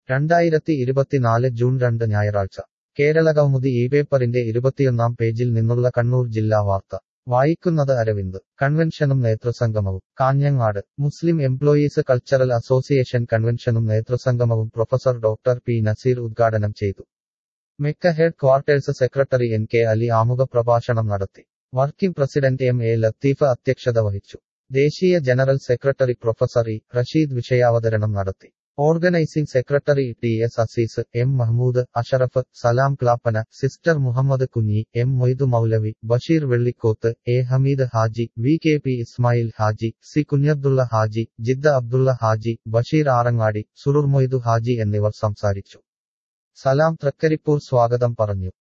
രണ്ടായിരത്തി ഇരുപത്തിനാല് ജൂൺ രണ്ട് ഞായറാഴ്ച കേരളകൗമുദി ഈ പേപ്പറിന്റെ ഇരുപത്തിയൊന്നാം പേജിൽ നിന്നുള്ള കണ്ണൂർ ജില്ലാ വാർത്ത വായിക്കുന്നത് അരവിന്ദ് കൺവെൻഷനും നേതൃസംഗമവും Kanhangad Muslim employees cultural association കൺവെൻഷനും നേതൃസംഗമവും പ്രൊഫസർ ഡോക്ടർ പി നസീർ ഉദ്ഘാടനം ചെയ്തു MECA headquarters secretary N K Ali ആമുഖ പ്രഭാഷണം നടത്തി working president M A Latheef അധ്യക്ഷത വഹിച്ചു ദേശീയ general secretary professor E Rasheed വിഷയാവതരണം നടത്തി organising secretary T S Azeez M Mahmood Ashraf Salam Clappana sister Muhammad Kunhi M Moidu Maulavi Basheer Vellikoth A Hameed Haji V K P Ismail Haji C Kunhabdulla Haji Jeddah Abdulla Haji Basheer Arangadi Surur Moidu Haji എന്നിവർ സംസാരിച്ചു സലാം തൃക്കരിപ്പൂർ സ്വാഗതം പറഞ്ഞു